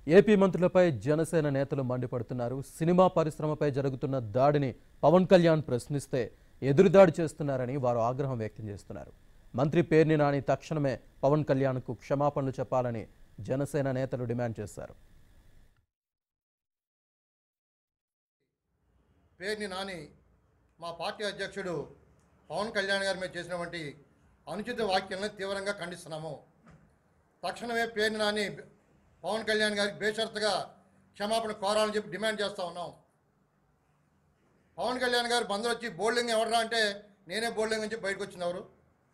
AP మంత్రులపై Janasena నేతలు మండిపడుతున్నారు cinema పరిశ్రమపై జరుగుతున్న దాడిని పవన్ కళ్యాణ్ ప్రశ్నిస్తే ఎదురుదాడి చేస్తున్నారని వారు ఆగ్రహం వ్యక్తం చేస్తున్నారు మంత్రి పేర్ని నాని తక్షణమే పవన్ కళ్యాణ్కు క్షమాపణలు చెప్పాలని జనసేన నేతలు డిమాండ్ చేశారు పేర్ని నాని మా పార్టీ అధ్యక్షుడు పవన్ కళ్యాణ్ గారి మీద చేసినటువంటి అనుచిత వ్యాఖ్యలను తీవ్రంగా ఖండిస్తున్నాము తక్షణమే పేర్ని నాని పవన్ కళ్యాణ్ గారికి బేషరతుగా క్షమాపణ కోరాలని చెప్పి డిమాండ్ చేస్తూ ఉన్నాం పవన్ కళ్యాణ్ గారు బందరు వచ్చి బోల్డింగ్ ఎవడరా అంటే నేనే బోల్డింగ్ అని చెప్పి బయటకు వచ్చిన ఎవరు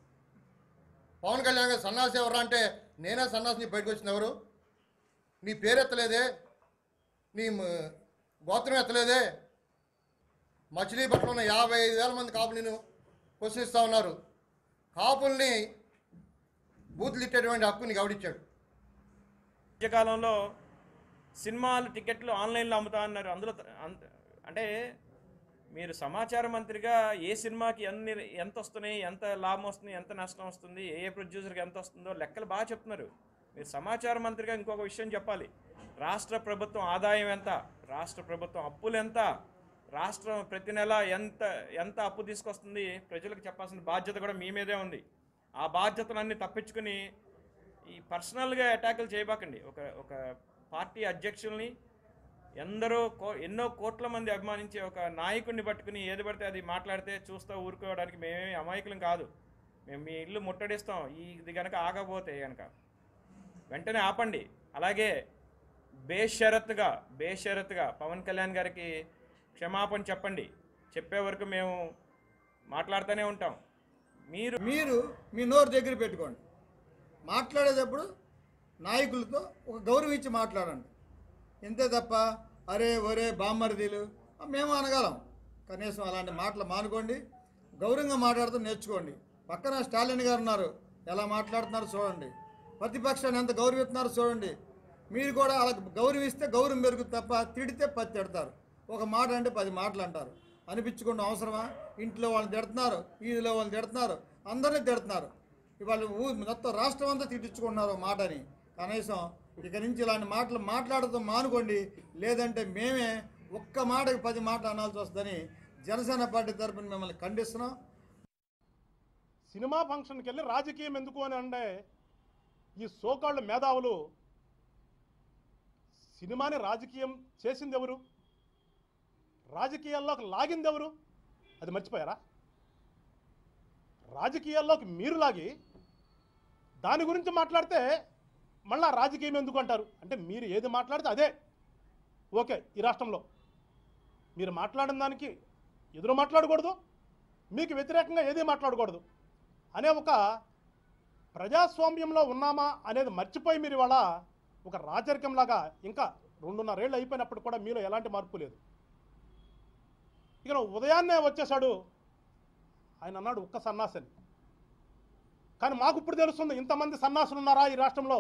పవన్ కళ్యాణ్ గారు సన్నాసి ఎవరా అంటే నేనే సన్నాసిని బయటకు వచ్చిన ఎవరు నీ పేరు ఎత్తలేదే నీ మ- గోత్రం ఎత్తలేదే మచిలీపట్నంలో ఉన్న యాభై ఐదు వేల మంది కాపులు నేను ప్రశ్నిస్తూ ఉన్నారు కాపుల్ని బూతులు ఇట్టేటువంటి హక్కు నీకు ఎవడిచ్చాడు మధ్యకాలంలో సినిమాలు టికెట్లు ఆన్లైన్లో అమ్ముతా అన్నారు అందులో త- అంత- అంటే మీరు సమాచార మంత్రిగా ఏ సినిమాకి ఎన్ని ఎంత వస్తున్నాయి ఎంత లాభం వస్తుంది ఎంత నష్టం వస్తుంది ఏ ఏ ప్రొడ్యూసర్కి ఎంత వస్తుందో లెక్కలు బాగా చెప్తున్నారు మీరు సమాచార మంత్రిగా ఇంకొక విషయం చెప్పాలి రాష్ట్ర ప్రభుత్వం ఆదాయం ఎంత రాష్ట్ర ప్రభుత్వం అప్పులు ఎంత రాష్ట్రం ప్రతి నెల ఎంత ఎంత అప్పు తీసుకొస్తుంది ప్రజలకు చెప్పాల్సిన బాధ్యత కూడా మీ మీదే ఉంది ఆ బాధ్యతలన్నీ తప్పించుకుని ఈ పర్సనల్గా అటాకులు చేయబాకండి ఒక ఒక పార్టీ అధ్యక్షుల్ని ఎందరో కో ఎన్నో కోట్ల మంది అభిమానించే ఒక నాయకుడిని పట్టుకుని ఏది పడితే అది మాట్లాడితే చూస్తూ ఊరుకోవడానికి మేమేమి అమాయకులం కాదు మేము మీ ఇల్లు ముట్టడిస్తాం ఈ ఇది కనుక ఆగకపోతే కనుక వెంటనే ఆపండి అలాగే బేషరత్తుగా బేషరత్తుగా పవన్ కళ్యాణ్ గారికి క్షమాపణ చెప్పండి చెప్పే వరకు మేము మాట్లాడుతూనే ఉంటాం మీరు మీరు మీ నోరు దగ్గర పెట్టుకోండి మాట్లాడేటప్పుడు నాయకులతో ఒక గౌరవం ఇచ్చి మాట్లాడండి ఇంతే తప్ప అరే ఒరే బామ్మరిదీలు ఆ, మేము అనగలం కనీసం అలాంటి మాటలు మానుకోండి గౌరవంగా మాట్లాడుతూ నేర్చుకోండి పక్కన స్టాలిన్ గారు ఉన్నారు ఎలా మాట్లాడుతున్నారో చూడండి ప్రతిపక్షాన్ని ఎంత గౌరవిస్తున్నారో చూడండి మీరు కూడా అలా గౌరవిస్తే గౌరవం పెరుగుతుంది తప్ప తిడితే పది తిడతారు ఒక మాట అంటే పది మాటలు అంటారు అనిపించుకోండి అవసరమా ఇంట్లో వాళ్ళని తిడుతున్నారు వీధిలో వాళ్ళని తిడుతున్నారు అందరినీ తిడుతున్నారు ఇవాళ ఊ మొత్తం రాష్ట్రం అంతా తిట్టించుకుంటున్నారు ఒక మాటని కనీసం ఇక నుంచి ఇలాంటి మాటలు మాట్లాడుతూ మానుకోండి లేదంటే మేమే ఒక్క మాటకి పది మాటలు అనాల్సి వస్తుందని జనసేన పార్టీ తరపున మిమ్మల్ని ఖండిస్తున్నాం సినిమా ఫంక్షన్కి వెళ్ళి రాజకీయం ఎందుకు అని అంటే ఈ సోకాళ్ళు మేధావులు సినిమాని రాజకీయం చేసింది ఎవరు రాజకీయాల్లోకి లాగింది ఎవరు అది మర్చిపోయారా రాజకీయాల్లోకి మీరు లాగి దాని గురించి మాట్లాడితే మళ్ళా రాజకీయం ఎందుకు అంటారు అంటే మీరు ఏది మాట్లాడితే అదే ఓకే ఈ రాష్ట్రంలో మీరు మాట్లాడిన దానికి ఎదురు మాట్లాడకూడదు మీకు వ్యతిరేకంగా ఏది మాట్లాడకూడదు అనే ఒక ప్రజాస్వామ్యంలో ఉన్నామా అనేది మర్చిపోయి మీరు ఇవాళ ఒక రాజరికంలాగా ఇంకా రెండున్నరేళ్ళు అయిపోయినప్పుడు కూడా మీలో ఎలాంటి మార్పు లేదు ఇక ఉదయాన్నే వచ్చేసాడు ఆయన అన్నాడు ఒక్క సన్నాసని కానీ మాకు ఇప్పుడు తెలుస్తుంది ఇంతమంది సన్నాసులు ఉన్నారా ఈ రాష్ట్రంలో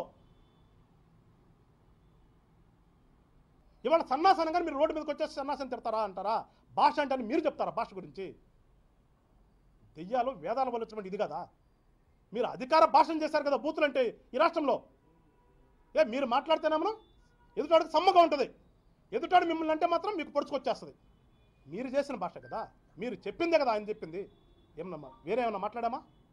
ఇవాళ సన్నాసనం కానీ మీరు రోడ్డు మీదకి వచ్చేసి సన్నాసం తిడతారా అంటారా భాష అంటే అని మీరు చెప్తారా భాష గురించి దెయ్యాలు వేదాలు వలచినటువంటి ఇది కదా మీరు అధికార భాషణ చేశారు కదా బూతులు అంటే ఈ రాష్ట్రంలో ఏ మీరు మాట్లాడితేనేమో ఎదుటాడికి సమ్మగా ఉంటుంది ఎదుటాడు మిమ్మల్ని అంటే మాత్రం మీకు పొడుచుకొచ్చేస్తుంది మీరు చేసిన భాష కదా మీరు చెప్పిందే కదా ఆయన చెప్పింది ఏమన్నా వేరే ఏమన్నా మాట్లాడామా